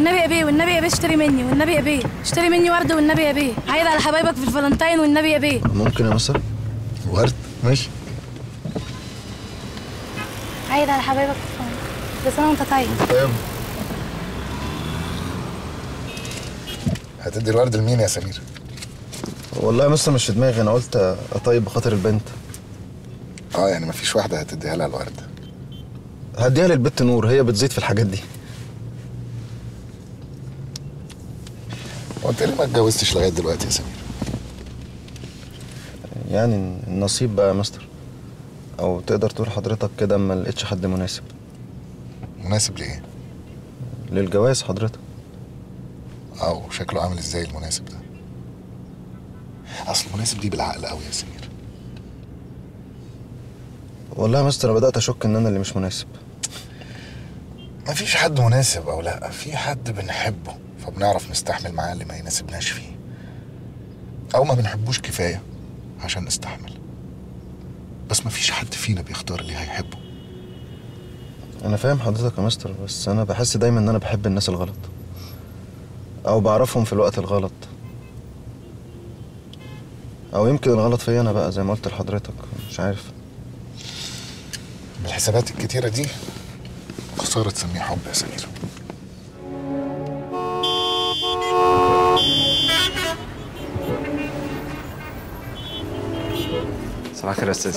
والنبي يا بيه والنبي يا بيه اشتري مني والنبي يا بيه اشتري مني ورد والنبي يا بيه عايد على حبايبك في الفالنتين والنبي يا بيه ممكن يا مستر ورد ماشي عايد على حبايبك في الفالنتين كل سنه وانت طيب طيب هتدي الورد لمين يا سمير؟ والله يا مستر مش في دماغي انا قلت اطيب بخاطر البنت اه يعني مفيش واحده هتديها لها الورد هديها للبت نور هي بتزيد في الحاجات دي هو انت ليه ما اتجوزتش لغايه دلوقتي يا سمير؟ يعني النصيب بقى يا مستر او تقدر تقول حضرتك كده ما لقيتش حد مناسب مناسب ليه؟ للجواز حضرتك اه شكله عامل ازاي المناسب ده؟ اصل المناسب دي بالعقل قوي يا سمير والله يا مستر انا بدات اشك ان انا اللي مش مناسب مفيش حد مناسب او لا في حد بنحبه فبنعرف نستحمل معاه اللي ما يناسبناش فيه او ما بنحبوش كفايه عشان نستحمل بس مفيش حد فينا بيختار اللي هيحبه انا فاهم حضرتك يا مستر بس انا بحس دايما ان انا بحب الناس الغلط او بعرفهم في الوقت الغلط او يمكن الغلط فيا انا بقى زي ما قلت لحضرتك مش عارف بالحسابات الكتيره دي خساره تسميه حب يا سمير صباح الخير يا استاذ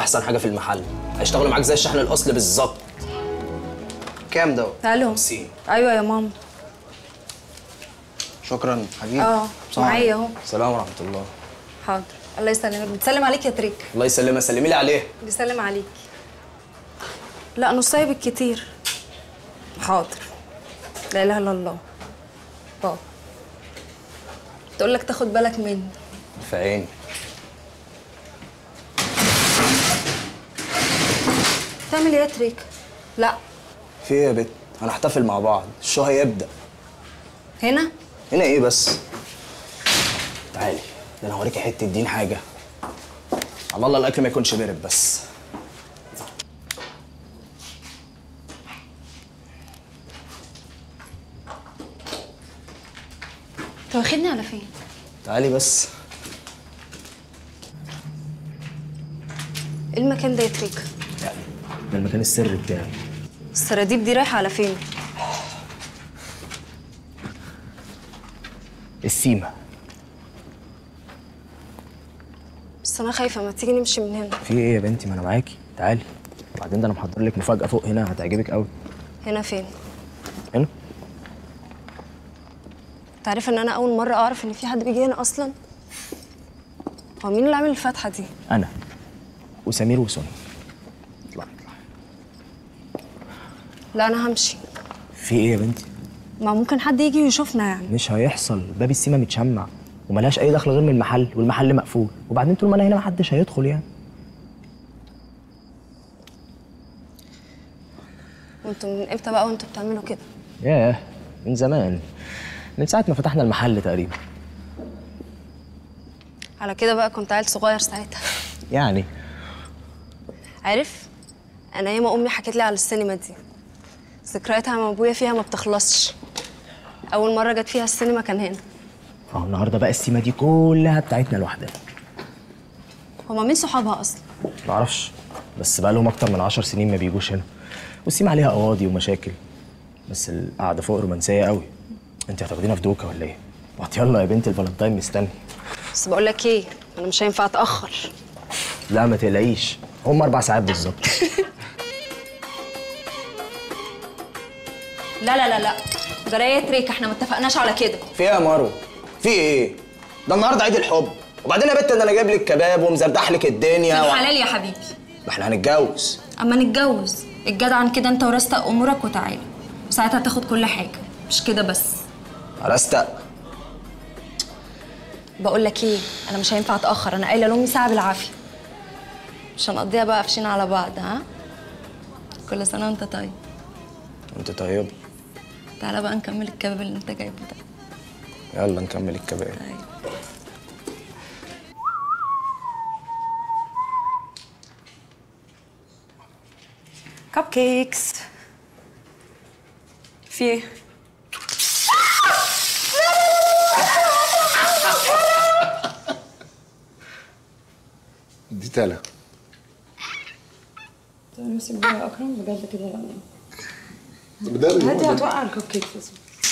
احسن حاجه في المحل هيشتغلوا معاك زي الشحن الاصلي بالظبط كام ده الو خمسين. ايوه يا ماما شكرا حبيبي اه سلام معايا اهو سلام ورحمه الله حاضر الله يسلمك بتسلم عليك يا تريك الله يسلمها سلمي لي عليه بيسلم عليك لا نصايه بالكتير حاضر لا اله الا الله باي تقول لك تاخد بالك مني في عيني تعمل ايه يا تريك لا في ايه يا بت هنحتفل مع بعض الشو هيبدا هنا هنا ايه بس تعالي ده انا هوريكي حته دين حاجه على الله الاكل ما يكونش بارد بس انت واخدني على فين تعالي بس ايه المكان ده يا تريك يعني ده المكان السري بتاعي السراديب دي رايحه على فين السيما بس انا خايفه ما تيجي نمشي من هنا في ايه يا بنتي ما انا معاكي تعالي وبعدين ده انا محضر لك مفاجاه فوق هنا هتعجبك قوي هنا فين هنا انت عارف ان انا اول مره اعرف ان في حد بيجي هنا اصلا هو مين اللي عامل الفتحه دي انا وسمير وسوني اطلع اطلع لا انا همشي في ايه يا بنتي ما ممكن حد يجي يشوفنا يعني مش هيحصل باب السيما متشمع وملهاش اي دخل غير من المحل والمحل مقفول وبعدين طول ما انا هنا محدش هيدخل يعني وانتوا من امتى بقى وانتوا بتعملوا كده ياه من زمان من ساعه ما فتحنا المحل تقريبا على كده بقى كنت عيل صغير ساعتها يعني عارف انا ياما امي حكت لي على السينما دي ذكرياتها مع ابويا فيها ما بتخلصش اول مره جت فيها السينما كان هنا اهو النهارده بقى السيما دي كلها بتاعتنا لوحدنا هما مين صحابها اصلا معرفش بس بقى لهم اكتر من عشر سنين ما بيجوش هنا والسيما عليها قواضي ومشاكل بس القعده فوق رومانسيه قوي انت هتاخدينا في دوكه ولا ايه؟ وقت يلا يا بنت الفالنتاين مستني بس بقول لك ايه انا مش هينفع اتاخر لا ما تقلقيش هم اربع ساعات بالظبط لا لا لا لا جرايه تريك احنا ما اتفقناش على كده في ايه يا مارو؟ في ايه؟ ده النهارده عيد الحب وبعدين يا بنت ده انا جايب لك كباب ومزردح لك الدنيا و... حلال يا حبيبي ما احنا هنتجوز اما نتجوز الجدعن كده انت ورستق امورك وتعالى وساعتها تاخد كل حاجه مش كده بس رستق بقول لك ايه انا مش هينفع اتاخر انا قايله لامي ساعه بالعافيه مش هنقضيها بقى قافشين على بعض ها كل سنه وانت طيب انت طيب تعالى بقى نكمل الكباب اللي انت جايبه ده يلا نكمل الكباب كب كيكس في ايه؟ دي تالا امسك بقى يا اكرم بجد كده لا بدل هاتي هتوقع الكب كيكس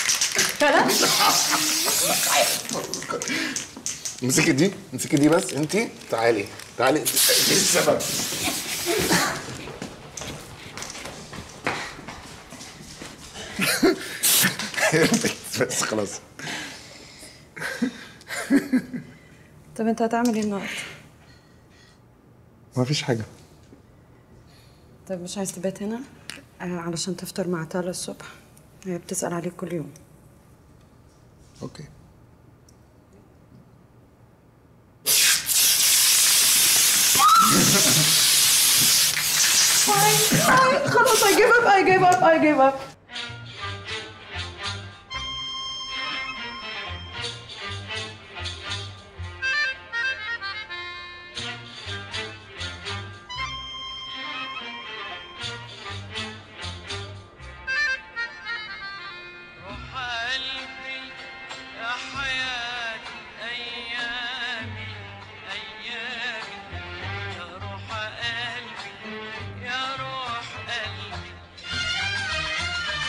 امسكي دي امسكي دي بس انت تعالي تعالي انت السبب بس خلاص طب انت هتعمل ايه النهارده؟ ما فيش حاجه طب مش عايز تبات هنا؟ آه علشان تفطر مع تالا الصبح هي بتسأل عليك كل يوم اوكي خلاص I give up I give up I give up روح قلبي يا حياتي أيامي أيامي يا روح قلبي يا روح قلبي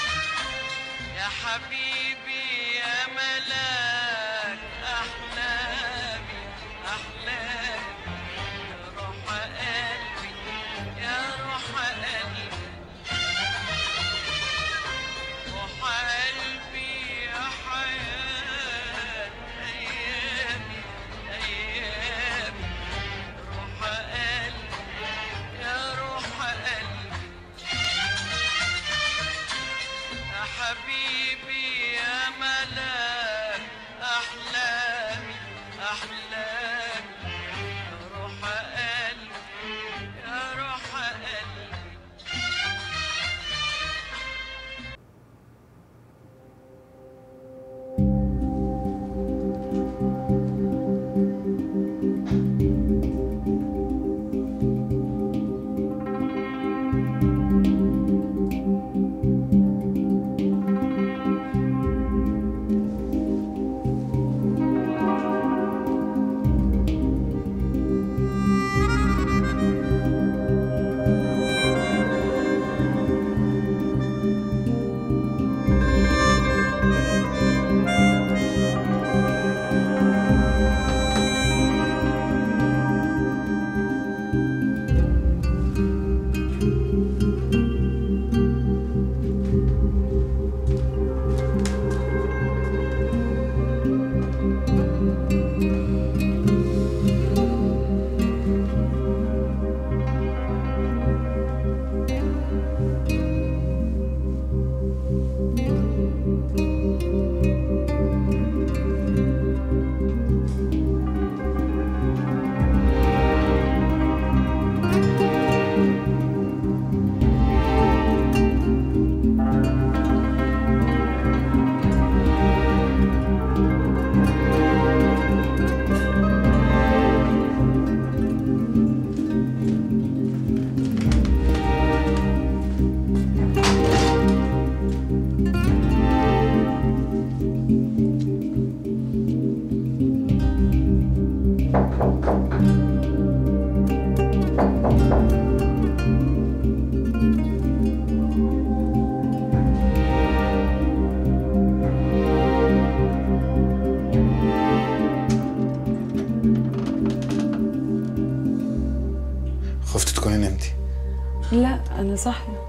خفت تكوني نمتي لا انا صاحيه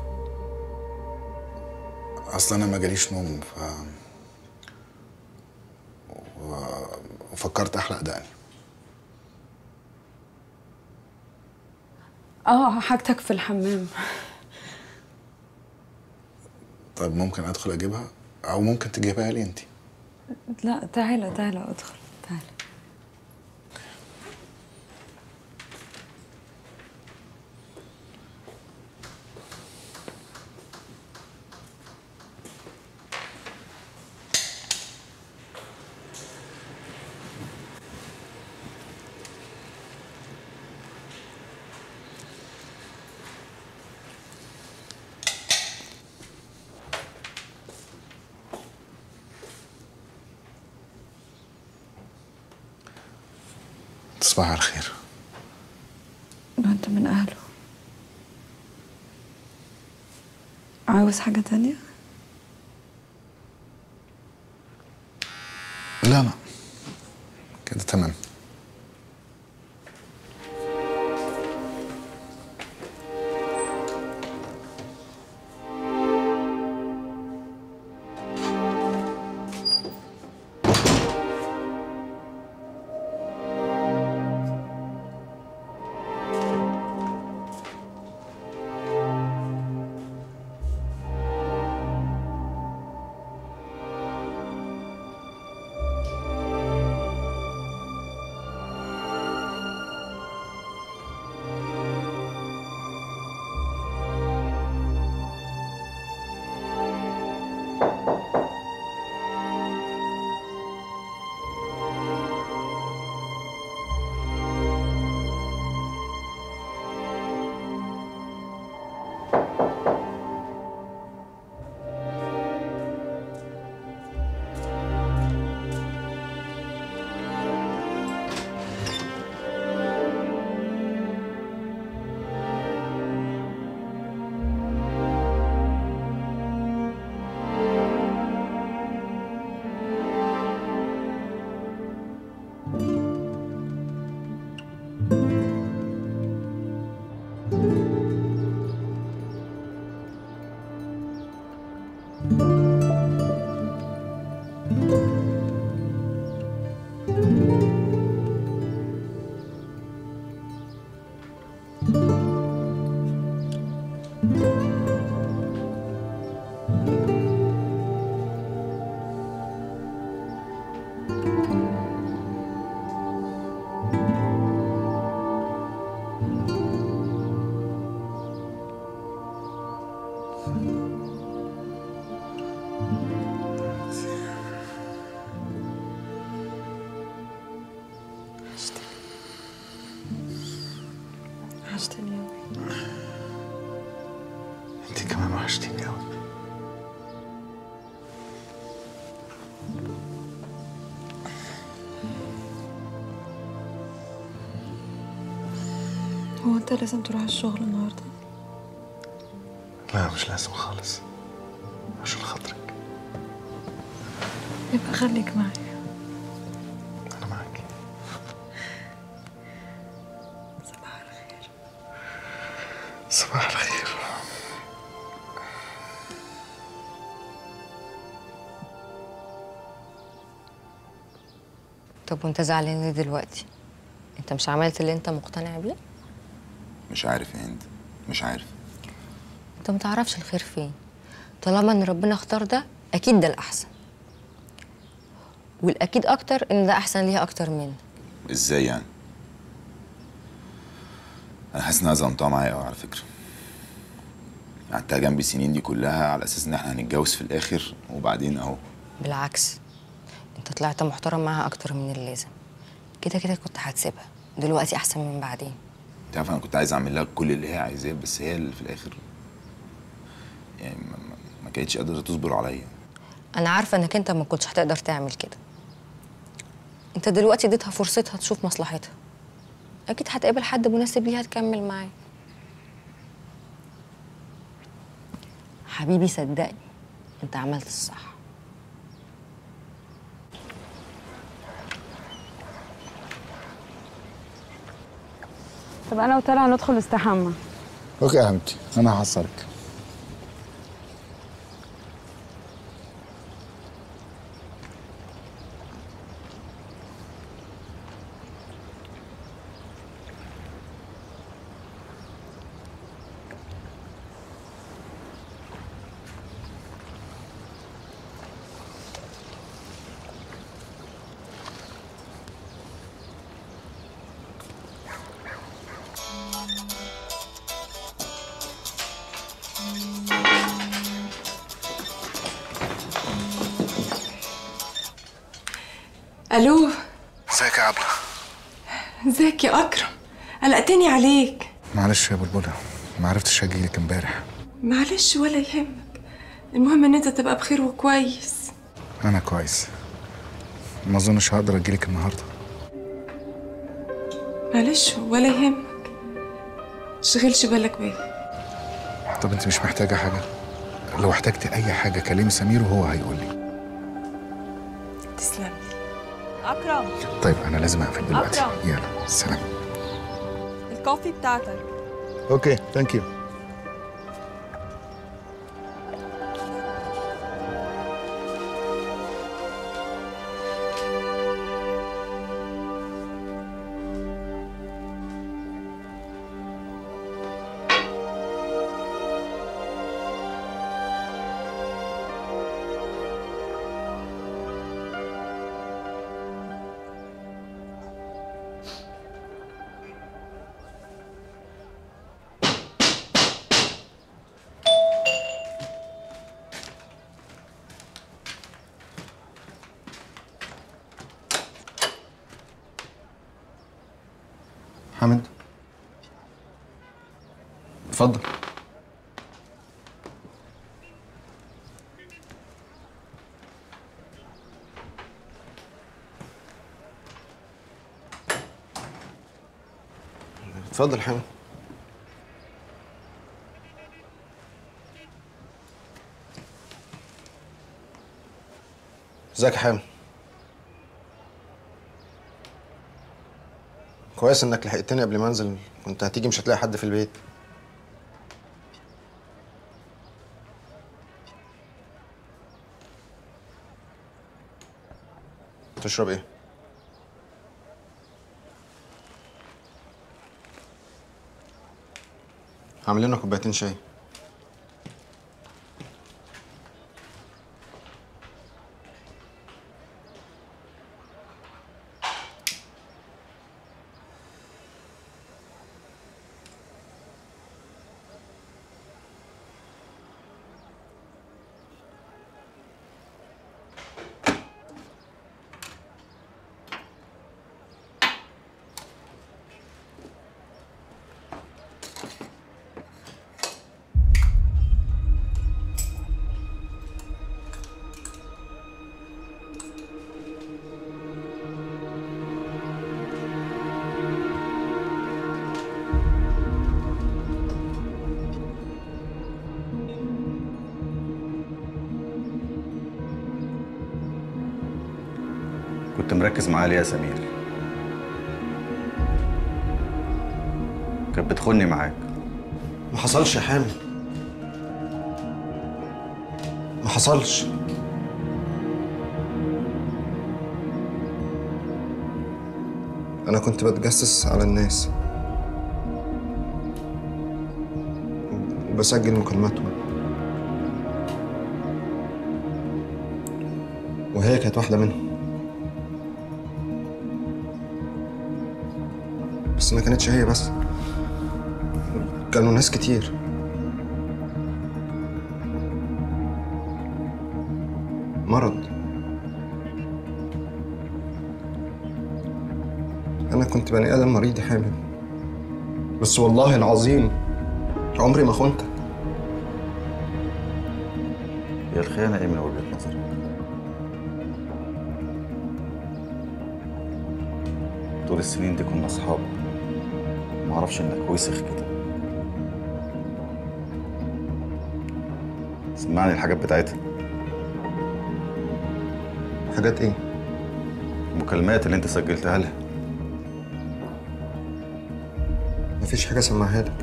اصلا انا ما جاليش نوم ف و... وفكرت احلق دقني اه حاجتك في الحمام طيب ممكن ادخل اجيبها او ممكن تجيبها لي انت لا تعالى تعالى ادخل تعالى تصبح على خير ما انت من اهله عاوز حاجة تانية؟ لا لا كده تمام وحشتني أوي انت كمان وحشتيني قوي هو أنت لازم تروح الشغل النهاردة؟ لا مش لازم خالص عشان خاطرك يبقى خليك معايا انا معاكي صباح الخير صباح الخير طب وانت زعلان ليه دلوقتي انت مش عملت اللي انت مقتنع بيه مش عارف يا هند مش عارف انت متعرفش الخير فين طالما ان ربنا اختار ده اكيد ده الاحسن والاكيد اكتر ان ده احسن ليها اكتر منك ازاي يعني انا حاسس انها ظلمتها معايا قوي على فكره قعدتها جنبي السنين دي كلها على اساس ان احنا هنتجوز في الاخر وبعدين اهو بالعكس انت طلعت محترم معاها اكتر من اللازم كده كده كنت هتسيبها دلوقتي احسن من بعدين انت عارف انا كنت عايز اعمل لها كل اللي هي عايزاه بس هي اللي في الاخر يعني ما, ما- ما كانتش قادره تصبر عليا انا عارفه انك انت ما كنتش هتقدر تعمل كده انت دلوقتي اديتها فرصتها تشوف مصلحتها اكيد هتقابل حد مناسب ليها تكمل معاه حبيبي صدقني انت عملت الصح طب انا وطلع ندخل استحمى اوكي يا حبيبتي انا هحصلك الو ازيك يا عبلة ازيك يا اكرم قلقتني عليك معلش يا بلبلة ما عرفتش اجيلك امبارح معلش ولا يهمك المهم ان انت تبقى بخير وكويس انا كويس ما اظنش هقدر اجيلك النهارده معلش ولا يهمك تشغلش بالك بيا طب انت مش محتاجه حاجه لو احتجتي اي حاجه كلمي سمير وهو هيقول لي تسلم أكرم طيب انا لازم اقفل دلوقتي أكرم. يلا سلام الكوفي بتاعتك اوكي ثانك يو حامد اتفضل اتفضل حامد ازيك يا حامد كويس انك لحقتني قبل ما انزل كنت هتيجي مش هتلاقي حد في البيت تشرب ايه هعمل لنا كوبايتين شاي كنت مركز معاها ليه يا سمير كانت بتخوني معاك ما حصلش يا حامد ما حصلش انا كنت بتجسس على الناس وبسجل مكالماتهم وهي كانت واحدة منهم بس ما كانتش هي بس كانوا ناس كتير مرض أنا كنت بني آدم مريض يا حامد بس والله العظيم عمري ما خنتك هي الخيانة ايه من وجهة نظرك؟ طول السنين دي كنا أصحاب ما أعرفش إنك وسخ كده سمعني الحاجات بتاعتها حاجات إيه؟ المكالمات اللي أنت سجلتها لها مفيش حاجة اسمعها لك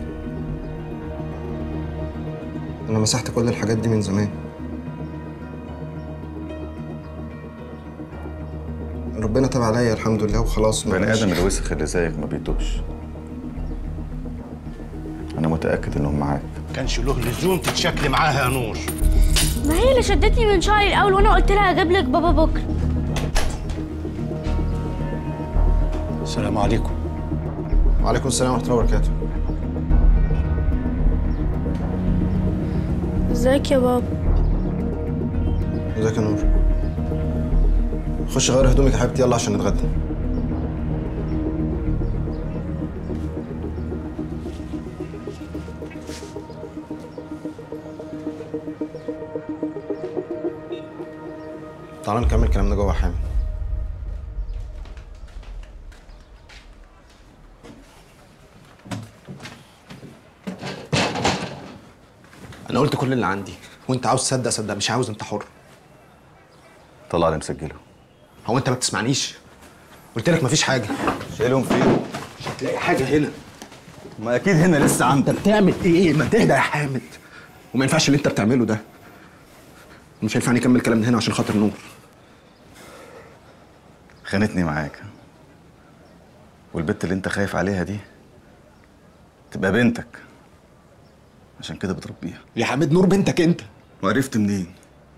انا مسحت كل الحاجات دي من زمان ربنا تاب عليا الحمد لله وخلاص بني بقاش- ادم الوسخ اللي زيك ما بيتوبش انا متاكد انهم معاك كانش له لزوم تتشكلي معاها يا نور ما هي اللي شدتني من شعري الاول وانا قلت لها هجيب لك بابا بكره السلام عليكم وعليكم السلام ورحمة الله وبركاته ازيك يا بابا ازيك يا نور خش غير هدومك يا حبيبتي يلا عشان نتغدى تعالى نكمل كلامنا جوه يا حامد انا قلت كل اللي عندي وانت عاوز تصدق صدق مش عاوز انت حر طلع لي مسجله هو انت ما بتسمعنيش قلت لك مفيش حاجه شايلهم فين مش هتلاقي حاجه هنا ما اكيد هنا لسه عندك انت بتعمل ايه ما تهدى يا حامد وما ينفعش اللي انت بتعمله ده مش هينفع نكمل كلامنا هنا عشان خاطر نور خانتني معاك والبت اللي انت خايف عليها دي تبقى بنتك عشان كده بتربيها يا حامد نور بنتك انت وعرفت منين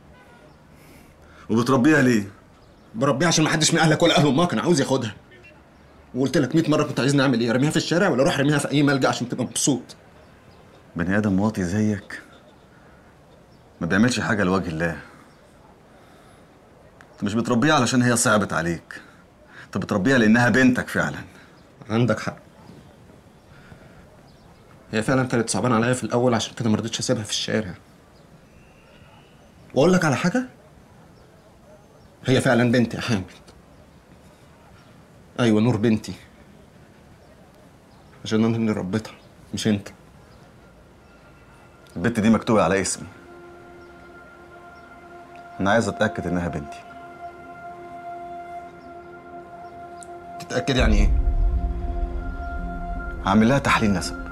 وبتربيها ليه بربيها عشان ما حدش من اهلك ولا اهل امها كان عاوز ياخدها وقلت لك 100 مره كنت عايزني اعمل ايه ارميها في الشارع ولا اروح ارميها في اي ملجا عشان تبقى مبسوط بني ادم واطي زيك ما بيعملش حاجه لوجه الله انت مش بتربيها علشان هي صعبت عليك انت بتربيها لانها بنتك فعلا عندك حق هي فعلا كانت صعبانه عليا في الاول عشان كده ما رضيتش اسيبها في الشارع واقول لك على حاجه هي فعلا بنتي يا حامد ايوه نور بنتي عشان انا اللي ربيتها مش انت البت دي مكتوبه على اسمي انا عايز اتاكد انها بنتي تتاكد يعني ايه هعمل لها تحليل نسب